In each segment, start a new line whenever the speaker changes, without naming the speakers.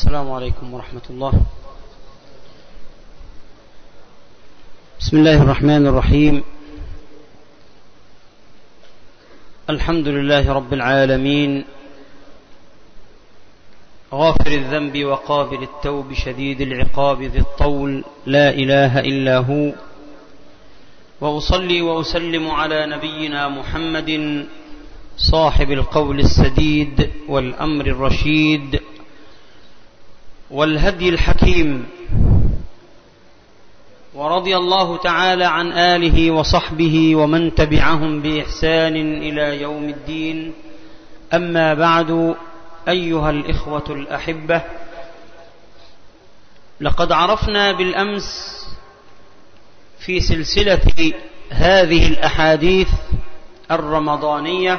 السلام عليكم ورحمة الله بسم الله الرحمن الرحيم الحمد لله رب العالمين غافر الذنب وقابل التوب شديد العقاب ذي الطول لا إله إلا هو وأصلي وأسلم على نبينا محمد صاحب القول السديد والأمر الرشيد والهدي الحكيم ورضي الله تعالى عن آله وصحبه ومن تبعهم بإحسان إلى يوم الدين أما بعد أيها الإخوة الأحبة لقد عرفنا بالأمس في سلسلة هذه الأحاديث الرمضانية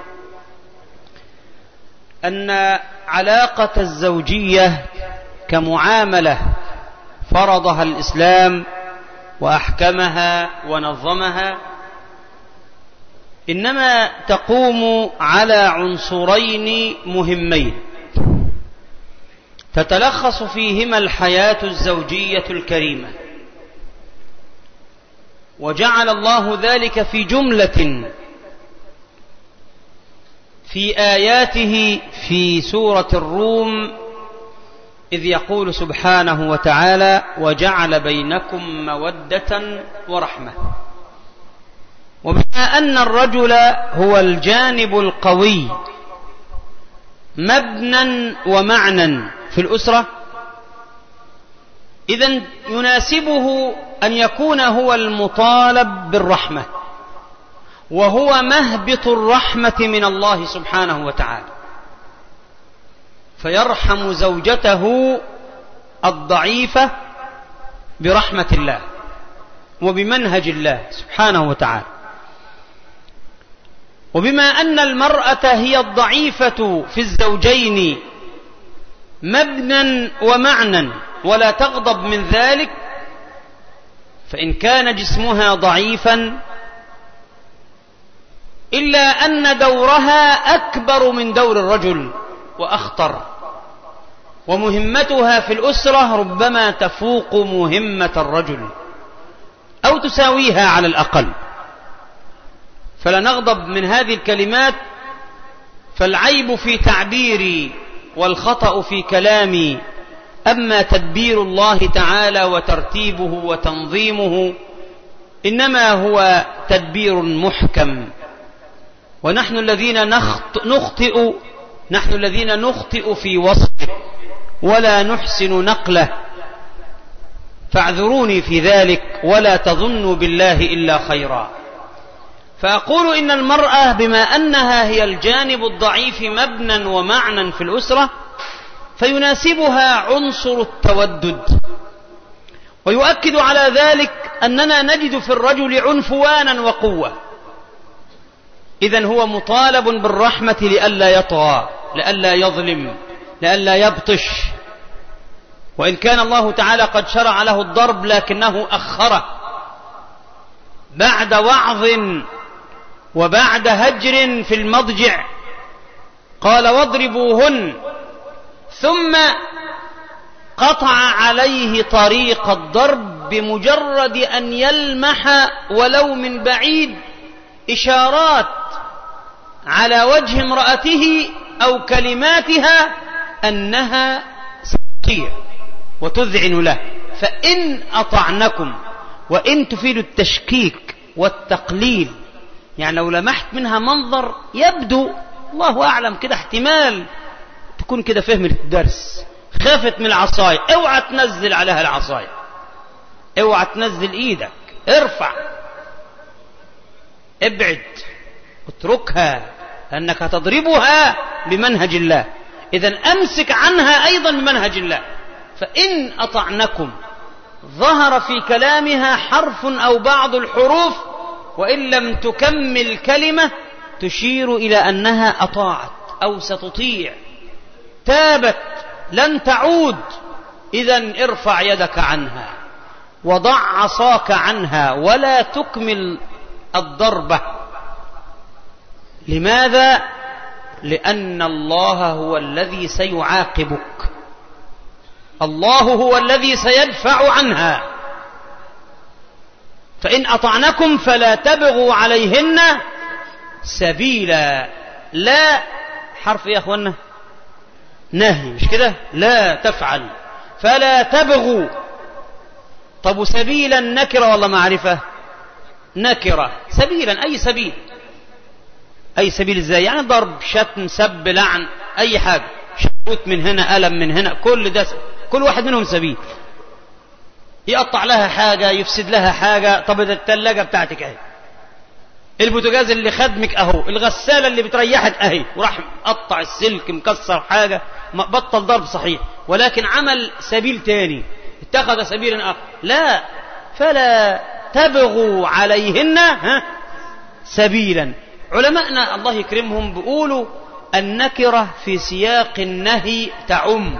أن علاقة الزوجية كمعاملة فرضها الإسلام وأحكمها ونظمها إنما تقوم على عنصرين مهمين تتلخص فيهما الحياة الزوجية الكريمة وجعل الله ذلك في جملة في آياته في سورة الروم إذ يقول سبحانه وتعالى وجعل بينكم مودة ورحمة وبما أن الرجل هو الجانب القوي مبنا ومعنى في الأسرة إذا يناسبه أن يكون هو المطالب بالرحمة وهو مهبط الرحمة من الله سبحانه وتعالى فيرحم زوجته الضعيفة برحمة الله وبمنهج الله سبحانه وتعالى وبما أن المرأة هي الضعيفة في الزوجين مبنا ومعنى ولا تغضب من ذلك فإن كان جسمها ضعيفا إلا أن دورها أكبر من دور الرجل وأخطر ومهمتها في الأسرة ربما تفوق مهمة الرجل أو تساويها على الأقل فلا نغضب من هذه الكلمات فالعيب في تعبيري والخطأ في كلامي أما تدبير الله تعالى وترتيبه وتنظيمه إنما هو تدبير محكم ونحن الذين نخطئ نحن الذين نخطئ في وصفه ولا نحسن نقله فاعذروني في ذلك ولا تظنوا بالله إلا خيرا فأقول إن المرأة بما أنها هي الجانب الضعيف مبنا ومعنى في الأسرة فيناسبها عنصر التودد ويؤكد على ذلك أننا نجد في الرجل عنفوانا وقوة إذا هو مطالب بالرحمة لئلا يطغى لئلا يظلم لئلا يبطش وإن كان الله تعالى قد شرع له الضرب لكنه أخره بعد وعظ وبعد هجر في المضجع قال واضربوهن ثم قطع عليه طريق الضرب بمجرد أن يلمح ولو من بعيد إشارات على وجه امرأته أو كلماتها أنها ستطيع وتذعن له فإن أطعنكم وإن تفيد التشكيك والتقليل يعني لو لمحت منها منظر يبدو الله أعلم كده احتمال تكون كده فهمت الدرس خافت من العصاية اوعى تنزل عليها العصاية اوعى تنزل ايدك ارفع ابعد اتركها لأنك تضربها بمنهج الله إذا أمسك عنها أيضا بمنهج الله فإن أطعنكم ظهر في كلامها حرف أو بعض الحروف وإن لم تكمل كلمة تشير إلى أنها أطاعت أو ستطيع تابت لن تعود إذا ارفع يدك عنها وضع عصاك عنها ولا تكمل الضربة لماذا؟ لأن الله هو الذي سيعاقبك الله هو الذي سيدفع عنها فإن أطعنكم فلا تبغوا عليهن سبيلا لا حرف ايه يا اخوانا نهي مش كده لا تفعل فلا تبغوا طب سبيلا نكرة ولا معرفة نكرة سبيلا أي سبيل أي سبيل إزاي يعني ضرب شتم سب لعن أي حاجة شوت من هنا ألم من هنا كل ده كل واحد منهم سبيل يقطع لها حاجة يفسد لها حاجة طب ده التلاجة بتاعتك اهي البوتاجاز اللي خدمك اهو الغسالة اللي بتريحك اهي وراح قطع السلك مكسر حاجة بطل ضرب صحيح ولكن عمل سبيل تاني اتخذ سبيلا اخر لا فلا تبغوا عليهن ها سبيلا علماءنا الله يكرمهم بيقولوا النكرة في سياق النهي تعم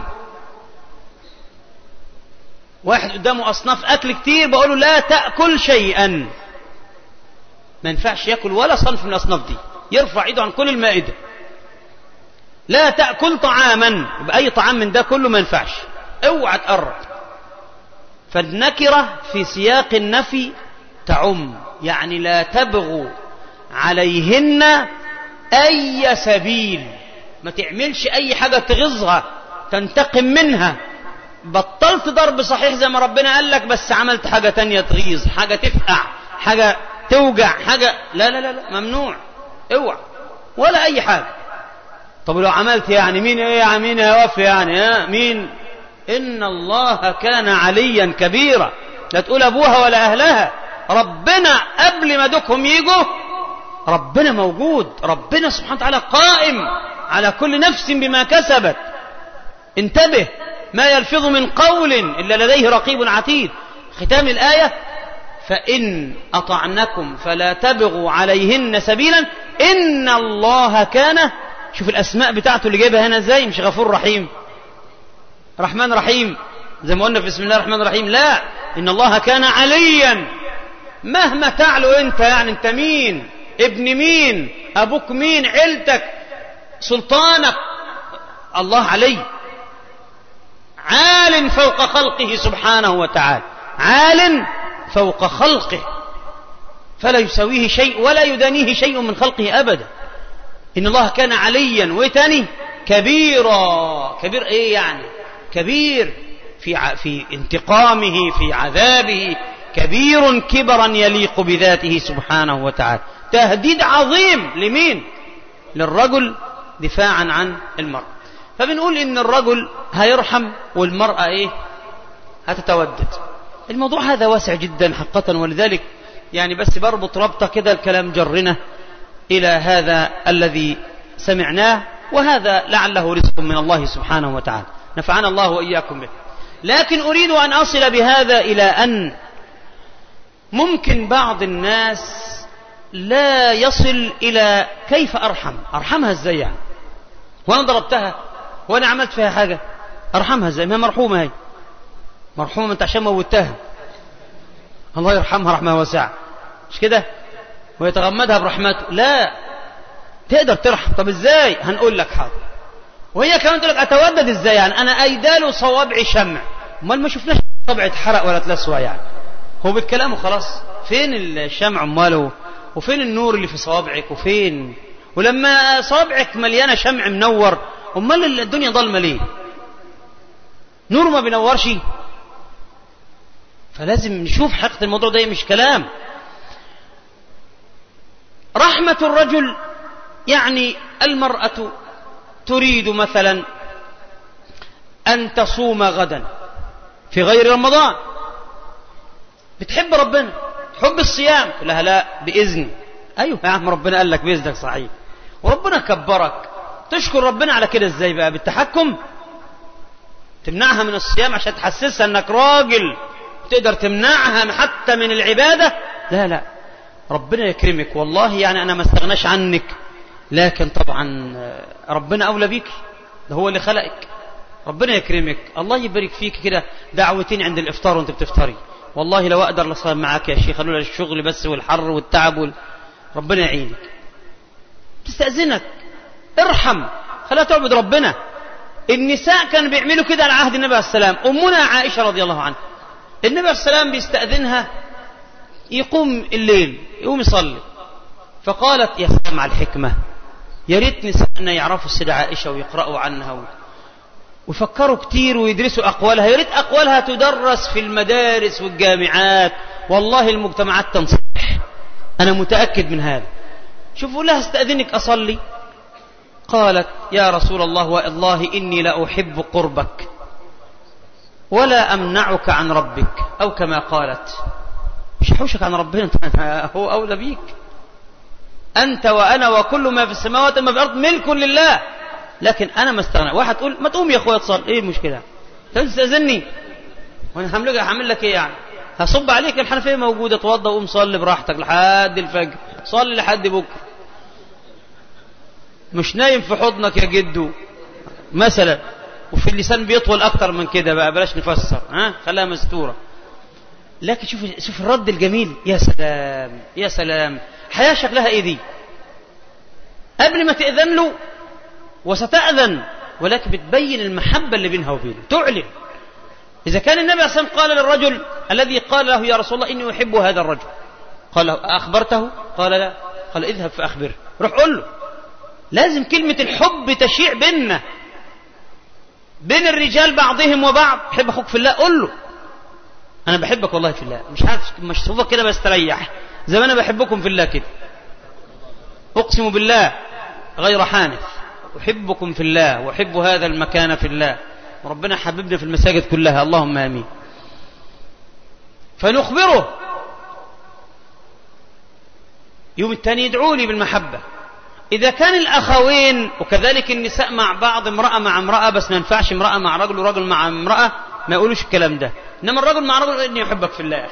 واحد قدامه أصناف أكل كتير بقوله لا تأكل شيئا ما ينفعش يأكل ولا صنف من الأصناف دي يرفع ايده عن كل المائدة لا تأكل طعاما بأي طعام من ده كله ما ينفعش اوعى تقرب فالنكرة في سياق النفي تعم يعني لا تبغوا عليهن أي سبيل ما تعملش أي حاجة تغيظها تنتقم منها بطلت ضرب صحيح زي ما ربنا قال لك بس عملت حاجة تانية تغيظ حاجة تفقع حاجة توجع حاجة لا لا لا, لا ممنوع اوعى ولا أي حاجة طب لو عملت يعني مين ايه يعني مين هيوفي يعني ها مين إن الله كان عليا كبيرا لا تقول أبوها ولا أهلها ربنا قبل ما دوكهم يجوا ربنا موجود ربنا سبحانه وتعالى قائم على كل نفس بما كسبت انتبه ما يلفظ من قول إلا لديه رقيب عتيد ختام الآية فإن أطعنكم فلا تبغوا عليهن سبيلا إن الله كان شوف الأسماء بتاعته اللي جايبها هنا ازاي مش غفور رحيم رحمن رحيم زي ما قلنا في بسم الله الرحمن الرحيم لا إن الله كان عليا مهما تعلو أنت يعني أنت مين ابن مين أبوك مين عيلتك سلطانك الله علي عال فوق خلقه سبحانه وتعالى عال فوق خلقه فلا يساويه شيء ولا يدانيه شيء من خلقه أبدا إن الله كان عليا وتاني كبيرا كبير إيه يعني كبير في في انتقامه في عذابه كبير كبرا يليق بذاته سبحانه وتعالى تهديد عظيم لمين للرجل دفاعا عن المرأة فبنقول ان الرجل هيرحم والمرأة ايه هتتودد الموضوع هذا واسع جدا حقا ولذلك يعني بس بربط ربطة كده الكلام جرنا إلى هذا الذي سمعناه وهذا لعله رزق من الله سبحانه وتعالى نفعنا الله وإياكم به لكن أريد أن أصل بهذا إلى أن ممكن بعض الناس لا يصل إلى كيف أرحم أرحمها إزاي يعني وأنا ضربتها وأنا عملت فيها حاجة أرحمها إزاي ما مرحومة هي مرحومة أنت عشان موتها الله يرحمها رحمة واسعة مش كده ويتغمدها برحمته لا تقدر ترحم طب ازاي هنقول لك حاضر وهي كمان تقول لك اتودد ازاي يعني انا ايداله صوابعي شمع امال ما شفناش صبع اتحرق ولا تلسوع يعني هو بالكلام وخلاص فين الشمع اماله وفين النور اللي في صوابعك وفين ولما صوابعك مليانه شمع منور امال الدنيا ضلمه ليه نور ما بينورش فلازم نشوف حقيقه الموضوع ده مش كلام رحمه الرجل يعني المراه تريد مثلا ان تصوم غدا في غير رمضان بتحب ربنا تحب الصيام تقول لها لا باذن ايوه يا عم ربنا قال لك باذنك صحيح وربنا كبرك تشكر ربنا على كده ازاي بقى بالتحكم تمنعها من الصيام عشان تحسسها انك راجل تقدر تمنعها حتى من العبادة لا لا ربنا يكرمك والله يعني انا ما استغناش عنك لكن طبعا ربنا اولى بيك ده هو اللي خلقك ربنا يكرمك الله يبارك فيك كده دعوتين عند الافطار وانت بتفطري والله لو اقدر لصام معاك يا شيخ لولا الشغل بس والحر والتعب وال... ربنا يعينك تستأذنك ارحم خليها تعبد ربنا النساء كانوا بيعملوا كده على عهد النبي عليه السلام أمنا عائشة رضي الله عنها النبي عليه السلام بيستأذنها يقوم الليل يقوم يصلي فقالت يا سلام على الحكمة يا ريت نسائنا يعرفوا السيدة عائشة ويقرأوا عنها ويفكروا كتير ويدرسوا أقوالها يا ريت أقوالها تدرس في المدارس والجامعات والله المجتمعات تنصح أنا متأكد من هذا شوفوا لها استأذنك أصلي قالت يا رسول الله والله إني لأحب قربك ولا أمنعك عن ربك أو كما قالت مش حوشك عن ربنا هو أولى بيك أنت وأنا وكل ما في السماوات وما في الأرض ملك لله لكن أنا ما استغنى واحد تقول ما تقوم يا أخويا تصل إيه المشكلة تستأذني وأنا هعمل هعمل لك إيه يعني هصب عليك الحنفية موجودة توضى وقوم صلي براحتك لحد الفجر صلي لحد بكرة مش نايم في حضنك يا جدو مثلا وفي اللسان بيطول أكتر من كده بقى بلاش نفسر ها خلاها مستورة لكن شوف شوف الرد الجميل يا سلام يا سلام حياة شكلها ايه دي قبل ما تأذن له وستأذن ولكن بتبين المحبة اللي بينها وبينه تعلن إذا كان النبي صلى الله عليه وسلم قال للرجل الذي قال له يا رسول الله إني أحب هذا الرجل قال له أخبرته قال لا قال اذهب فأخبره روح قول له لازم كلمة الحب تشيع بيننا بين الرجال بعضهم وبعض حب أخوك في الله قول له أنا بحبك والله في الله مش عارف مش صوفك كده بستريح زي ما أنا بحبكم في الله كده أقسم بالله غير حانث أحبكم في الله وأحب هذا المكان في الله وربنا حببنا في المساجد كلها اللهم آمين فنخبره يوم الثاني يدعو لي بالمحبة إذا كان الأخوين وكذلك النساء مع بعض امرأة مع امرأة بس ما ينفعش امرأة مع رجل ورجل مع امرأة ما يقولوش الكلام ده إنما الرجل مع رجل إني يحبك في الله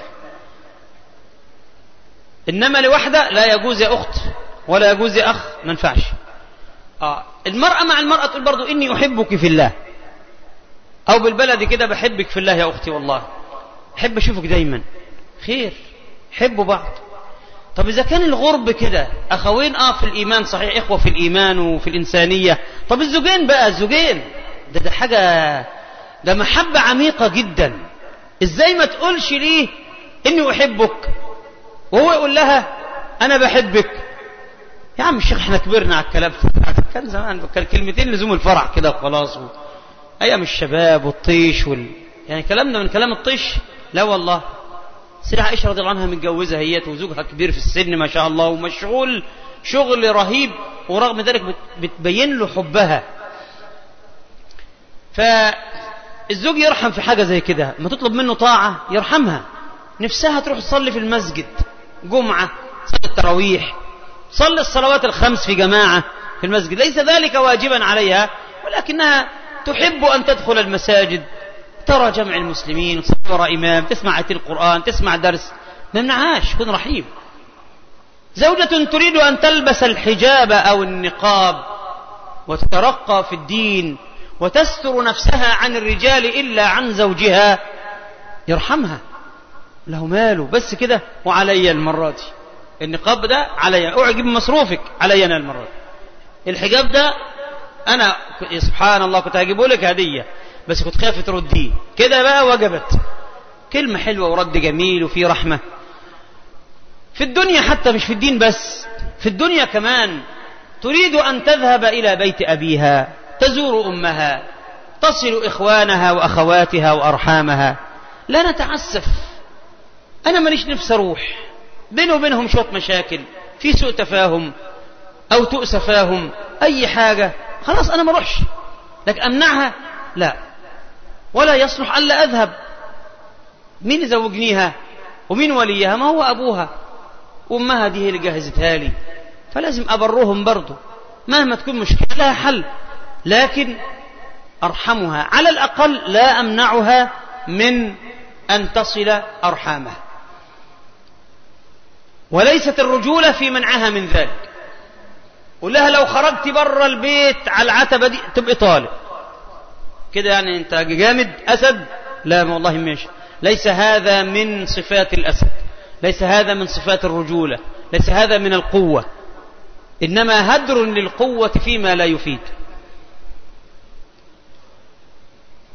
إنما لوحدة لا يجوز يا أخت ولا يجوز يا أخ ما ينفعش آه. المرأة مع المرأة تقول برضو إني أحبك في الله أو بالبلد كده بحبك في الله يا أختي والله أحب أشوفك دايما خير حبوا بعض طب إذا كان الغرب كده أخوين آه في الإيمان صحيح إخوة في الإيمان وفي الإنسانية طب الزوجين بقى الزوجين ده ده حاجة ده محبة عميقة جدا إزاي ما تقولش ليه إني أحبك وهو يقول لها أنا بحبك يا عم الشيخ احنا كبرنا على الكلام كان زمان كان كلمتين لزوم الفرح كده وخلاص و... ايام الشباب والطيش وال... يعني كلامنا من كلام الطيش لا والله سيدة عائشة رضي الله عنها متجوزة هيت وزوجها كبير في السن ما شاء الله ومشغول شغل رهيب ورغم ذلك بتبين له حبها فالزوج يرحم في حاجة زي كده ما تطلب منه طاعة يرحمها نفسها تروح تصلي في المسجد جمعة صلاة التراويح صلي الصلوات الخمس في جماعة في المسجد ليس ذلك واجبا عليها ولكنها تحب أن تدخل المساجد ترى جمع المسلمين تصلي وراء إمام تسمع آية القرآن تسمع درس ما منعهاش كن رحيم زوجة تريد أن تلبس الحجاب أو النقاب وتترقى في الدين وتستر نفسها عن الرجال إلا عن زوجها يرحمها له ماله بس كده وعلي المرة دي النقاب ده علي أعجب مصروفك علي أنا المرة دي الحجاب ده أنا سبحان الله كنت هجيبه لك هدية بس كنت خايف ترديه كده بقى وجبت كلمة حلوة ورد جميل وفي رحمة في الدنيا حتى مش في الدين بس في الدنيا كمان تريد أن تذهب إلى بيت أبيها تزور أمها تصل إخوانها وأخواتها وأرحامها لا نتعسف أنا ماليش نفسي أروح بينه وبينهم شوط مشاكل في سوء تفاهم أو تؤس فاهم أي حاجة خلاص أنا ما أروحش لكن أمنعها لا ولا يصلح ألا أذهب مين يزوجنيها ومين وليها ما هو أبوها وأمها دي هي اللي جهزتها لي فلازم أبرهم برضه مهما تكون مشكلة لها حل لكن أرحمها على الأقل لا أمنعها من أن تصل أرحامها وليست الرجولة في منعها من ذلك ولها لو خرجت بره البيت على العتبة دي تبقى طالب كده يعني انت جامد أسد لا والله ماشي ليس هذا من صفات الأسد ليس هذا من صفات الرجولة ليس هذا من القوة إنما هدر للقوة فيما لا يفيد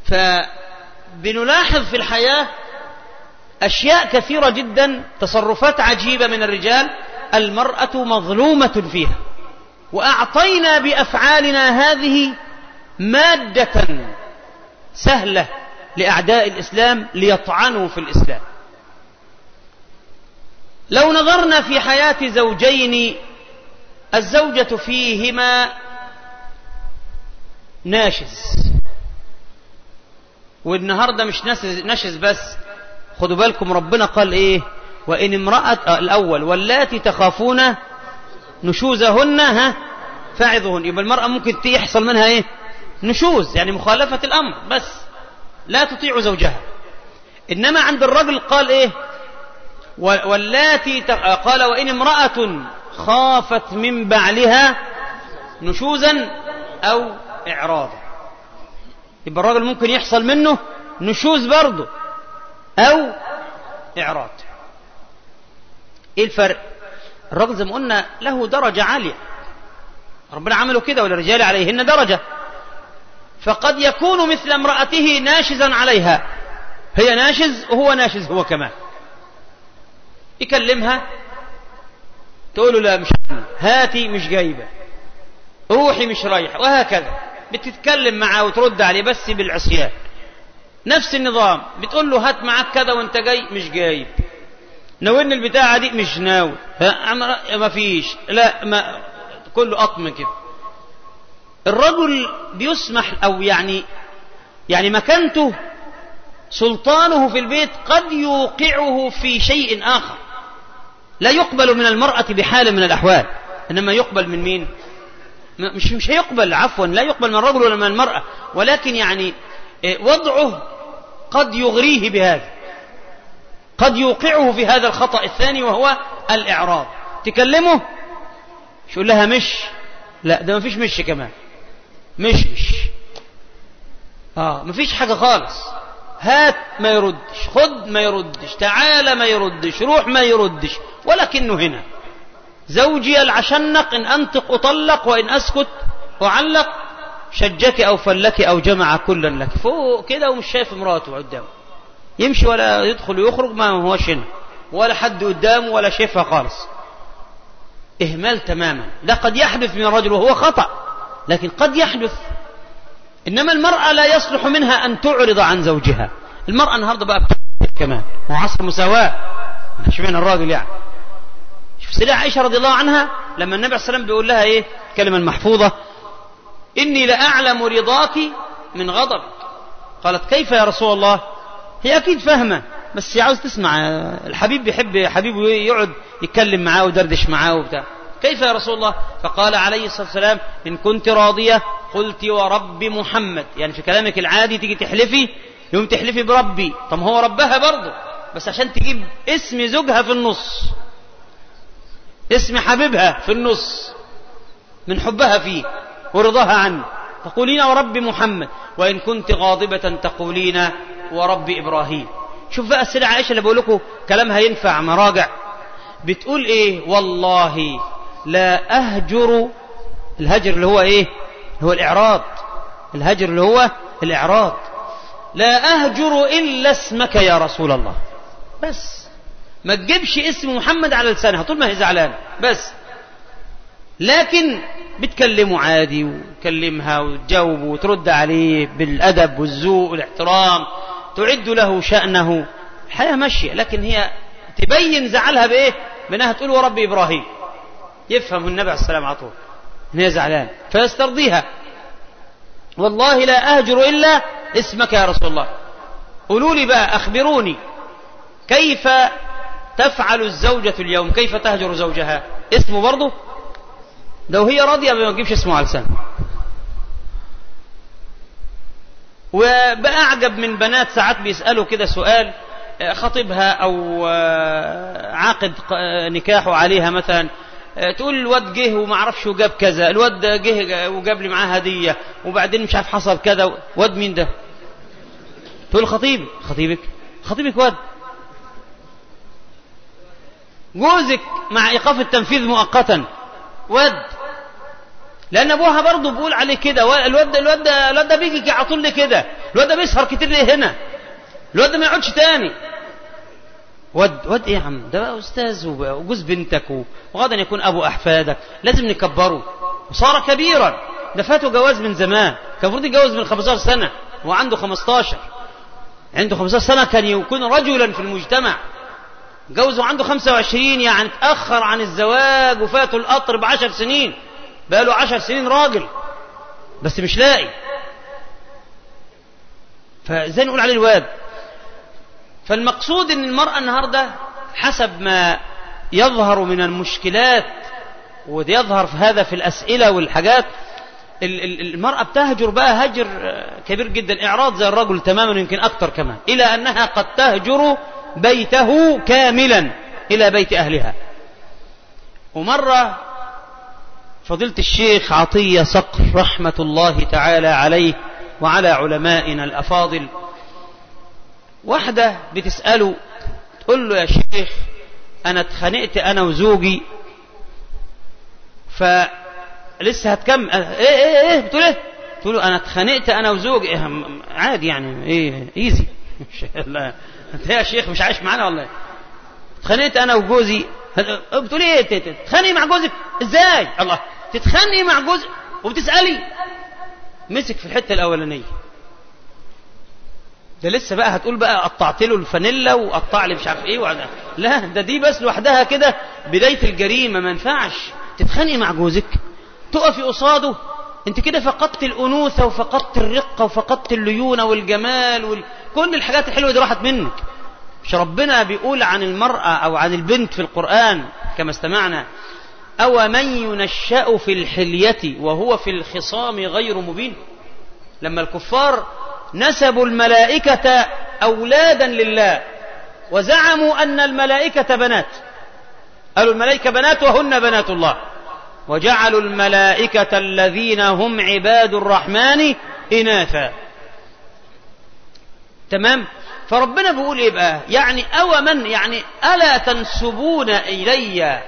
فبنلاحظ في الحياة أشياء كثيرة جدا تصرفات عجيبة من الرجال المرأة مظلومة فيها وأعطينا بأفعالنا هذه مادة سهلة لأعداء الإسلام ليطعنوا في الإسلام لو نظرنا في حياة زوجين الزوجة فيهما ناشز والنهاردة مش ناشز بس خدوا بالكم ربنا قال ايه وإن امرأة آه الأول واللاتي تخافون نشوزهن ها فاعظهن يبقى المرأة ممكن يحصل منها ايه نشوز يعني مخالفة الأمر بس لا تطيع زوجها إنما عند الرجل قال إيه واللاتي قال وإن امرأة خافت من بعلها نشوزا أو إعراضا يبقى الرجل ممكن يحصل منه نشوز برضه أو إعراض إيه الفرق الرجل زي ما قلنا له درجة عالية ربنا عمله كده وللرجال عليهن درجة فقد يكون مثل امرأته ناشزا عليها هي ناشز وهو ناشز هو كمان يكلمها تقول له لا مش هاتي مش جايبة روحي مش رايحة وهكذا بتتكلم معاه وترد عليه بس بالعصيان نفس النظام بتقول له هات معاك كذا وانت جاي مش جايب ناولني البتاعة دي مش ناوي ما فيش لا ما كله أطم كده الرجل بيسمح أو يعني يعني مكانته سلطانه في البيت قد يوقعه في شيء آخر لا يقبل من المرأة بحال من الأحوال إنما يقبل من مين مش مش هيقبل عفوا لا يقبل من الرجل ولا من المرأة ولكن يعني وضعه قد يغريه بهذا قد يوقعه في هذا الخطأ الثاني وهو الإعراض تكلمه شو لها مش لا ده ما فيش مش كمان مش مش اه ما فيش حاجة خالص هات ما يردش خد ما يردش تعال ما يردش روح ما يردش ولكنه هنا زوجي العشنق إن أنطق أطلق وإن أسكت أعلق شجك أو فلك أو جمع كلا لك فوق كده ومش شايف مراته قدامه يمشي ولا يدخل ويخرج ما هوش هنا ولا حد قدامه ولا شايفها خالص إهمال تماما ده قد يحدث من الرجل وهو خطأ لكن قد يحدث إنما المرأة لا يصلح منها أن تعرض عن زوجها المرأة النهاردة بقى كمان هو عصر مساواة مش من الراجل يعني شوف سيدة عائشة رضي الله عنها لما النبي عليه السلام بيقول لها ايه الكلمة المحفوظة إني لأعلم رضاك من غضب قالت كيف يا رسول الله هي أكيد فاهمة بس عاوز تسمع الحبيب بيحب حبيبه يقعد يتكلم معاه ويدردش معاه وبتاع كيف يا رسول الله فقال عليه الصلاة والسلام إن كنت راضية قلت ورب محمد يعني في كلامك العادي تيجي تحلفي يوم تحلفي بربي طب هو ربها برضه بس عشان تجيب اسم زوجها في النص اسم حبيبها في النص من حبها فيه ورضاها عنه تقولين ورب محمد وإن كنت غاضبة تقولين ورب إبراهيم شوف بقى السيدة عائشة اللي بقول لكم كلامها ينفع مراجع بتقول ايه والله لا أهجر الهجر اللي هو ايه هو الإعراض الهجر اللي هو الإعراض لا أهجر إلا اسمك يا رسول الله بس ما تجيبش اسم محمد على لسانها طول ما هي زعلانة بس لكن بتكلمه عادي وتكلمها وتجاوبه وترد عليه بالأدب والذوق والاحترام تعد له شأنه الحياة ماشية لكن هي تبين زعلها بإيه بأنها تقول ورب إبراهيم يفهم النبي عليه السلام على طول إن هي زعلان فيسترضيها والله لا أهجر إلا اسمك يا رسول الله قولوا لي بقى أخبروني كيف تفعل الزوجة اليوم كيف تهجر زوجها اسمه برضه لو هي راضية ما تجيبش اسمه على لسانها وبأعجب من بنات ساعات بيسألوا كده سؤال خطيبها أو عاقد نكاحه عليها مثلا تقول الواد جه وما اعرفش وجاب كذا الواد جه وجاب لي معاه هديه وبعدين مش عارف حصل كذا واد مين ده تقول خطيبي خطيبك خطيبك واد جوزك مع ايقاف التنفيذ مؤقتا واد لان ابوها برضه بيقول عليه كده الواد الواد الواد ده بيجي على طول كده الواد ده بيسهر كتير ليه هنا الواد ده ما يقعدش تاني واد واد ايه يا عم ده بقى استاذ وجوز بنتك وغدا يكون ابو احفادك لازم نكبره وصار كبيرا ده فاته جواز من زمان كان المفروض يتجوز من 15 سنه وعنده 15 عنده 15 سنه كان يكون رجلا في المجتمع جوزه عنده 25 يعني اتاخر عن الزواج وفاته القطر بعشر سنين بقى له 10 سنين راجل بس مش لاقي فازاي نقول عليه الواد فالمقصود ان المرأة النهاردة حسب ما يظهر من المشكلات ويظهر في هذا في الأسئلة والحاجات المرأة بتهجر بقى هجر كبير جدا إعراض زي الرجل تماما يمكن أكثر كمان إلى أنها قد تهجر بيته كاملا إلى بيت أهلها ومرة فضيلة الشيخ عطية صقر رحمة الله تعالى عليه وعلى علمائنا الأفاضل واحدة بتسأله تقول له يا شيخ أنا اتخانقت أنا وزوجي فلسه هتكمل ايه ايه ايه بتقول ايه تقول له انا اتخانقت انا وزوجي إيه عادي يعني ايه ايزي لا انت يا شيخ مش عايش معانا ولا ايه اتخانقت انا وجوزي بتقول ايه تتخانقي مع جوزك ازاي الله تتخانقي مع جوزك وبتسالي مسك في الحته الاولانيه ده لسه بقى هتقول بقى قطعت له الفانيلا وقطع لي مش عارف ايه وعلا. لا ده دي بس لوحدها كده بدايه الجريمه ما ينفعش تتخانقي مع جوزك تقفي قصاده انت كده فقدت الانوثه وفقدت الرقه وفقدت الليونه والجمال وكل كل الحاجات الحلوه دي راحت منك مش ربنا بيقول عن المراه او عن البنت في القران كما استمعنا او من ينشا في الحليه وهو في الخصام غير مبين لما الكفار نسبوا الملائكة أولادا لله وزعموا أن الملائكة بنات قالوا الملائكة بنات وهن بنات الله وجعلوا الملائكة الذين هم عباد الرحمن إناثا تمام فربنا بيقول ايه بقى يعني او من يعني الا تنسبون الي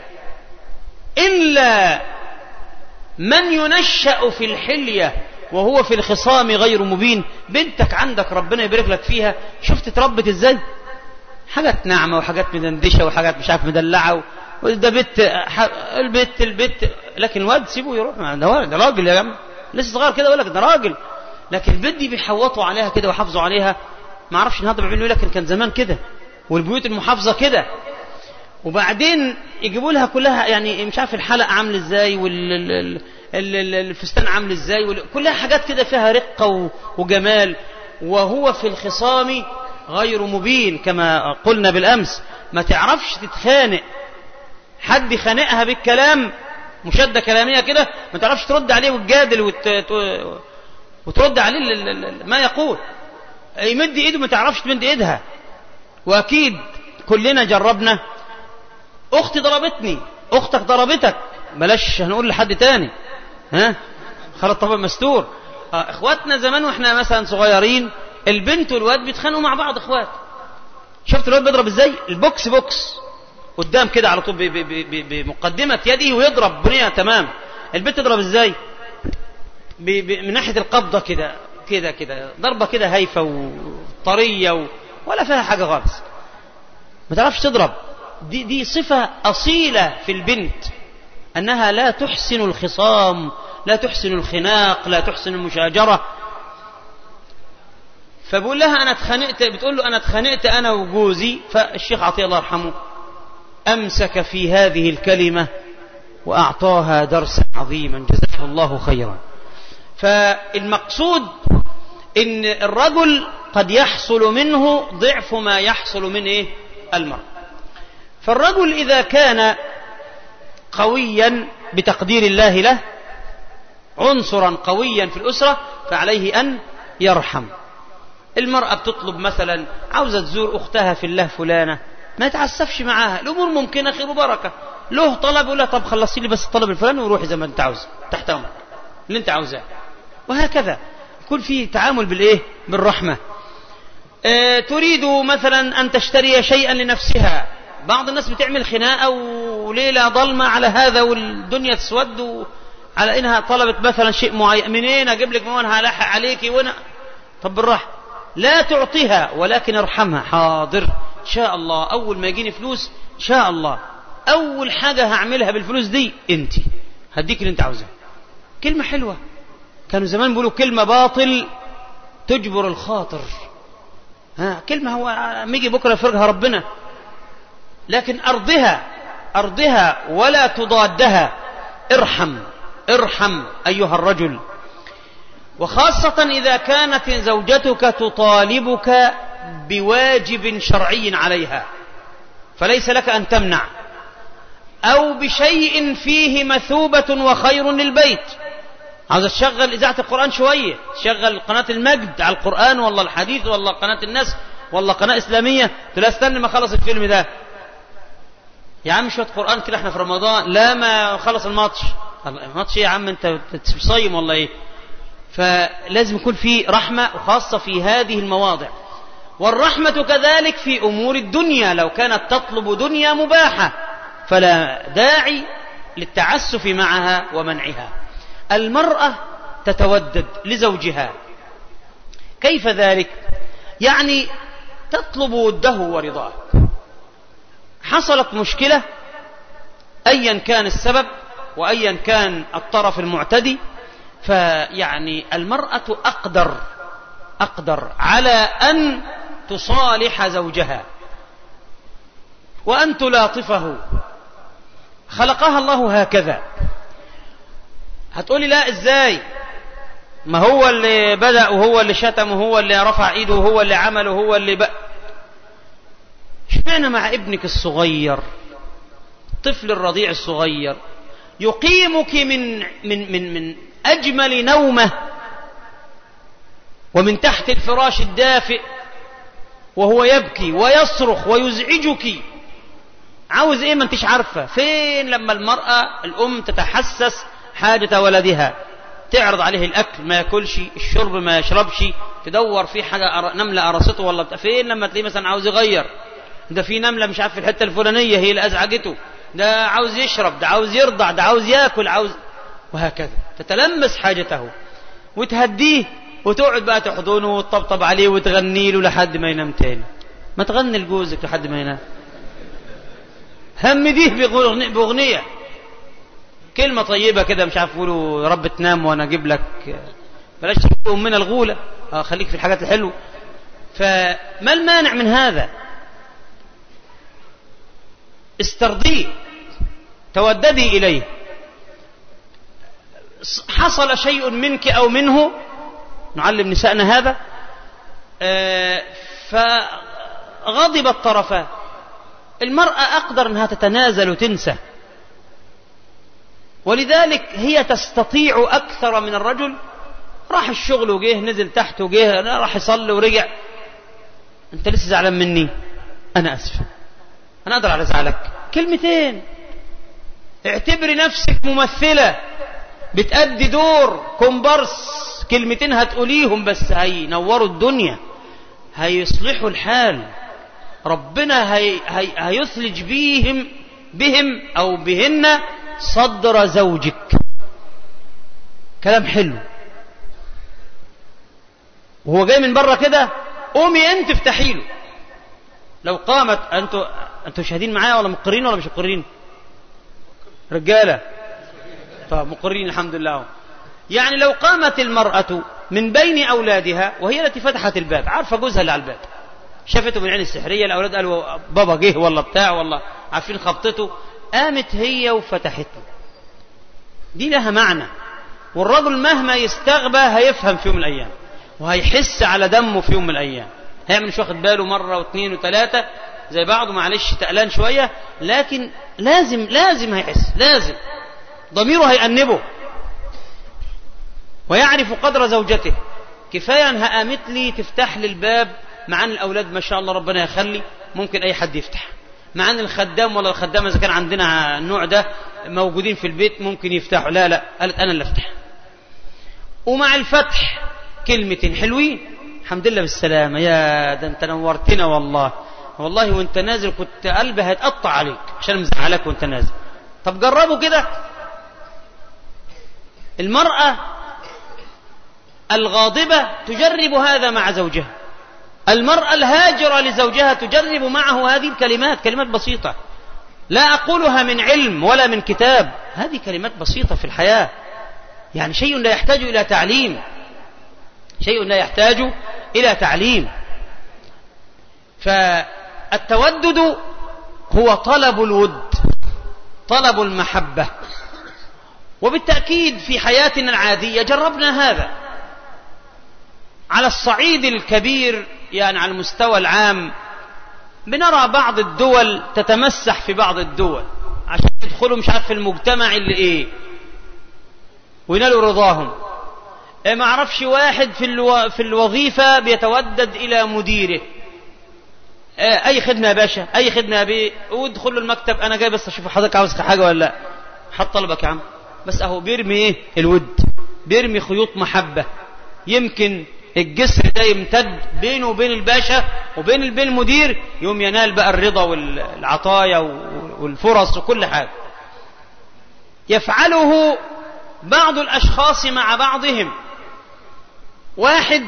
الا من ينشا في الحليه وهو في الخصام غير مبين بنتك عندك ربنا يبارك لك فيها شفت اتربت ازاي حاجات ناعمه وحاجات مدندشه وحاجات مش عارف مدلعه وده بت البت البت لكن الواد سيبه يروح ده ده راجل يا جماعه لسه صغير كده يقول لك ده راجل لكن البنت دي بيحوطوا عليها كده ويحافظوا عليها ما اعرفش النهارده بيعملوا لكن كان زمان كده والبيوت المحافظه كده وبعدين يجيبوا لها كلها يعني مش عارف الحلقه عامله ازاي وال الفستان عامل ازاي كلها حاجات كده فيها رقة وجمال وهو في الخصام غير مبين كما قلنا بالأمس ما تعرفش تتخانق حد خانقها بالكلام مشادة كلامية كده ما تعرفش ترد عليه وتجادل وت... وترد عليه ما يقول يمد ايده ما تعرفش تمد ايدها واكيد كلنا جربنا اختي ضربتني اختك ضربتك بلاش هنقول لحد تاني ها خلاص طبعا مستور آه اخواتنا زمان واحنا مثلا صغيرين البنت والواد بيتخانقوا مع بعض اخوات شفت الواد بيضرب ازاي البوكس بوكس قدام كده على طول بمقدمة يده ويضرب بنية تمام البنت تضرب ازاي من ناحية القبضة كده كده كده ضربة كده هايفة وطرية و... ولا فيها حاجة خالص ما تعرفش تضرب دي دي صفة أصيلة في البنت أنها لا تحسن الخصام لا تحسن الخناق لا تحسن المشاجرة فبقول لها أنا اتخانقت بتقول له أنا اتخانقت أنا وجوزي فالشيخ عطية الله يرحمه أمسك في هذه الكلمة وأعطاها درسا عظيما جزاه الله خيرا فالمقصود إن الرجل قد يحصل منه ضعف ما يحصل من إيه المرء فالرجل إذا كان قويا بتقدير الله له عنصرا قويا في الأسرة فعليه أن يرحم المرأة بتطلب مثلا عاوزة تزور أختها في الله فلانة ما يتعسفش معاها الأمور ممكنة خير وبركة له طلب ولا طب خلصي لي بس الطلب الفلاني وروحي زي ما انت عاوز تحت أمرك اللي انت عاوزاه وهكذا يكون في تعامل بالإيه بالرحمة اه تريد مثلا أن تشتري شيئا لنفسها بعض الناس بتعمل خناقة وليلة ظلمة على هذا والدنيا تسود على انها طلبت مثلا شيء معين منين اجيب لك من هلحق عليكي وانا طب بالراحة لا تعطيها ولكن ارحمها حاضر إن شاء الله أول ما يجيني فلوس إن شاء الله أول حاجة هعملها بالفلوس دي أنت هديك اللي أنت عاوزاه كلمة حلوة كانوا زمان بيقولوا كلمة باطل تجبر الخاطر ها كلمة هو ميجي بكرة يفرجها ربنا لكن أرضها أرضها ولا تضادها ارحم ارحم أيها الرجل وخاصة إذا كانت زوجتك تطالبك بواجب شرعي عليها فليس لك أن تمنع أو بشيء فيه مثوبة وخير للبيت عاوز تشغل إذاعة القرآن شوية تشغل قناة المجد على القرآن والله الحديث والله قناة الناس والله قناة إسلامية تلا استنى ما خلص الفيلم ده يا عم شوية قرآن كده احنا في رمضان لا ما خلص الماتش الماتش ايه يا عم انت صايم والله ايه فلازم يكون في رحمة وخاصة في هذه المواضع والرحمة كذلك في أمور الدنيا لو كانت تطلب دنيا مباحة فلا داعي للتعسف معها ومنعها المرأة تتودد لزوجها كيف ذلك يعني تطلب وده ورضاه حصلت مشكلة أيا كان السبب وأيا كان الطرف المعتدي فيعني المرأة أقدر أقدر على أن تصالح زوجها وأن تلاطفه خلقها الله هكذا هتقولي لا ازاي ما هو اللي بدأ وهو اللي شتم وهو اللي رفع ايده وهو اللي عمل وهو اللي بقى اشمعنى مع ابنك الصغير الطفل الرضيع الصغير يقيمك من من من من اجمل نومه ومن تحت الفراش الدافئ وهو يبكي ويصرخ ويزعجك عاوز ايه ما انتش عارفه فين لما المراه الام تتحسس حاجه ولدها تعرض عليه الاكل ما ياكلش الشرب ما يشربش تدور في حاجه نمله قرصته ولا بتاع فين لما تلاقيه مثلا عاوز يغير ده في نمله مش عارف في الحته الفلانيه هي اللي ازعجته ده عاوز يشرب ده عاوز يرضع ده عاوز ياكل عاوز وهكذا تتلمس حاجته وتهديه وتقعد بقى تحضنه وتطبطب عليه وتغني له لحد ما ينام تاني ما تغني لجوزك لحد ما ينام هم ديه بأغنية كلمة طيبة كده مش عارف يقولوا يا رب تنام وانا اجيب لك بلاش تقوم من الغولة اه خليك في الحاجات الحلوة فما المانع من هذا استرضيه توددي إليه حصل شيء منك أو منه نعلم نسائنا هذا فغضب الطرفان المرأة أقدر أنها تتنازل وتنسى ولذلك هي تستطيع أكثر من الرجل راح الشغل وجه نزل تحت وجه راح يصلي ورجع أنت لسه زعلان مني أنا أسف أنا أقدر على زعلك كلمتين اعتبري نفسك ممثلة بتأدي دور كومبارس كلمتين هتقوليهم بس هينوروا الدنيا هيصلحوا الحال ربنا هي هي هيثلج بيهم بهم أو بهن صدر زوجك كلام حلو وهو جاي من بره كده قومي انت افتحي له لو قامت انتوا انتوا شاهدين معايا ولا مقرين ولا مش مقرين رجاله طب مقرين الحمد لله يعني لو قامت المرأة من بين أولادها وهي التي فتحت الباب عارفة جوزها اللي على الباب شافته من عين السحرية الأولاد قالوا بابا جه ولا بتاع والله عارفين خبطته قامت هي وفتحته دي لها معنى والرجل مهما يستغبى هيفهم في يوم من الأيام وهيحس على دمه في يوم من الأيام هيعمل مش واخد باله مرة واثنين وثلاثة زي بعضه معلش تقلان شوية لكن لازم لازم هيحس لازم ضميره هيأنبه ويعرف قدر زوجته كفاية انها قامت لي تفتح لي الباب مع ان الاولاد ما شاء الله ربنا يخلي ممكن اي حد يفتح مع ان الخدام ولا الخدامه اذا كان عندنا النوع ده موجودين في البيت ممكن يفتحوا لا لا قالت انا اللي افتح ومع الفتح كلمتين حلوين الحمد لله بالسلامه يا ده انت نورتنا والله والله وانت نازل كنت قلبي هيتقطع عليك عشان مزعلك وانت نازل طب جربوا كده المرأة الغاضبة تجرب هذا مع زوجها المرأة الهاجرة لزوجها تجرب معه هذه الكلمات كلمات بسيطة لا أقولها من علم ولا من كتاب هذه كلمات بسيطة في الحياة يعني شيء لا يحتاج إلى تعليم شيء لا يحتاج إلى تعليم فالتودد هو طلب الود طلب المحبة وبالتأكيد في حياتنا العادية جربنا هذا على الصعيد الكبير يعني على المستوى العام بنرى بعض الدول تتمسح في بعض الدول عشان يدخلوا مش عارف في المجتمع اللي ايه وينالوا رضاهم إيه ما اعرفش واحد في الو... في الوظيفة بيتودد الى مديره إيه اي خدمة يا باشا اي خدمة يا بيه وادخل له المكتب انا جاي بس اشوف حضرتك عاوز حاجة ولا لا حط طلبك يا عم بس اهو بيرمي ايه الود بيرمي خيوط محبة يمكن الجسر ده يمتد بينه وبين الباشا وبين البين المدير يوم ينال بقى الرضا والعطايا والفرص وكل حاجة يفعله بعض الأشخاص مع بعضهم واحد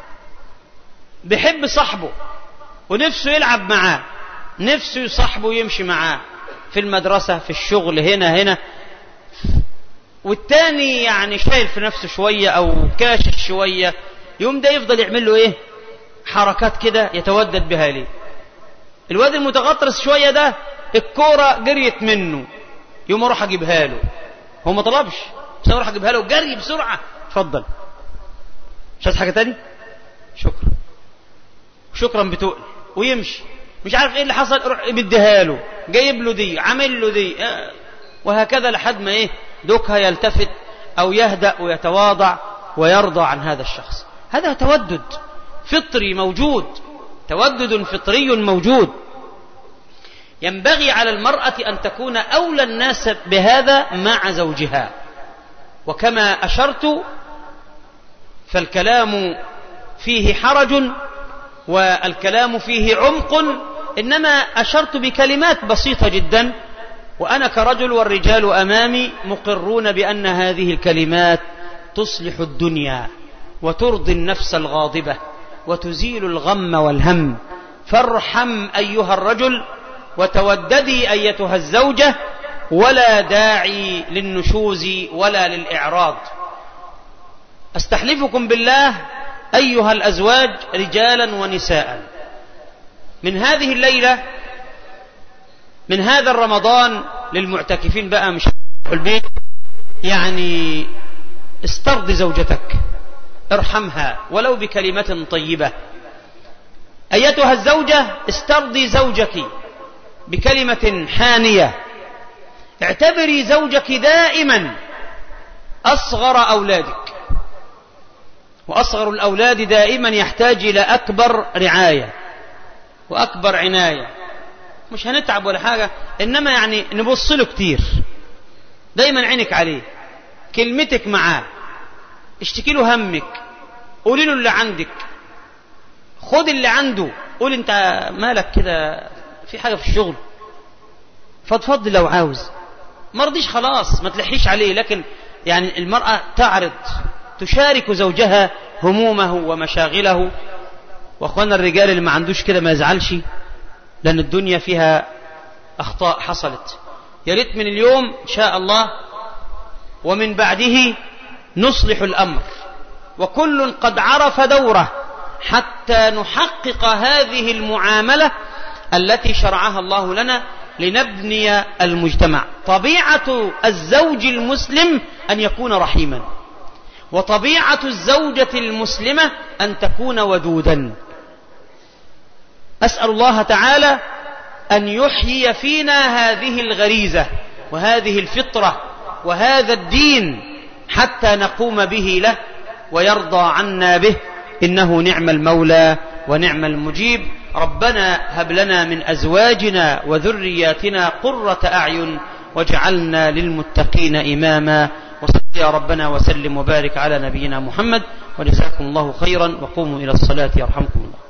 بيحب صاحبه ونفسه يلعب معاه نفسه صاحبه يمشي معاه في المدرسة في الشغل هنا هنا والتاني يعني شايل في نفسه شوية أو كاشش شوية يوم ده يفضل يعمل له ايه حركات كده يتودد بها ليه الواد المتغطرس شوية ده الكورة جريت منه يوم اروح اجيبها له هو ما طلبش بس اروح اجيبها له جري بسرعة اتفضل مش عايز حاجة تاني شكرا شكرا بتقل ويمشي مش عارف ايه اللي حصل اروح مديها له جايب له دي عامل له دي وهكذا لحد ما ايه دوكها يلتفت او يهدأ ويتواضع ويرضى عن هذا الشخص هذا تودد فطري موجود تودد فطري موجود ينبغي على المرأة أن تكون أولى الناس بهذا مع زوجها وكما أشرت فالكلام فيه حرج والكلام فيه عمق إنما أشرت بكلمات بسيطة جدا وأنا كرجل والرجال أمامي مقرون بأن هذه الكلمات تصلح الدنيا وترضي النفس الغاضبة وتزيل الغم والهم فارحم أيها الرجل وتوددي أيتها الزوجة ولا داعي للنشوز ولا للإعراض أستحلفكم بالله أيها الأزواج رجالا ونساء من هذه الليلة من هذا الرمضان للمعتكفين بقى مش في البيت يعني استرضي زوجتك ارحمها ولو بكلمة طيبة أيتها الزوجة استرضي زوجك بكلمة حانية اعتبري زوجك دائما أصغر أولادك وأصغر الأولاد دائما يحتاج إلى أكبر رعاية وأكبر عناية مش هنتعب ولا حاجة إنما يعني نبص له كتير دايما عينك عليه كلمتك معاه اشتكي له همك قولي له اللي عندك خد اللي عنده قول انت مالك كده في حاجة في الشغل فضفض لو عاوز ما رضيش خلاص ما تلحيش عليه لكن يعني المرأة تعرض تشارك زوجها همومه ومشاغله واخوانا الرجال اللي ما عندوش كده ما يزعلش لان الدنيا فيها اخطاء حصلت يا ريت من اليوم ان شاء الله ومن بعده نصلح الامر وكل قد عرف دوره حتى نحقق هذه المعامله التي شرعها الله لنا لنبني المجتمع طبيعه الزوج المسلم ان يكون رحيما وطبيعه الزوجه المسلمه ان تكون ودودا اسال الله تعالى ان يحيي فينا هذه الغريزه وهذه الفطره وهذا الدين حتى نقوم به له ويرضى عنا به انه نعم المولى ونعم المجيب ربنا هب لنا من ازواجنا وذرياتنا قره اعين واجعلنا للمتقين اماما وصل يا ربنا وسلم وبارك على نبينا محمد وجزاكم الله خيرا وقوموا الى الصلاه يرحمكم الله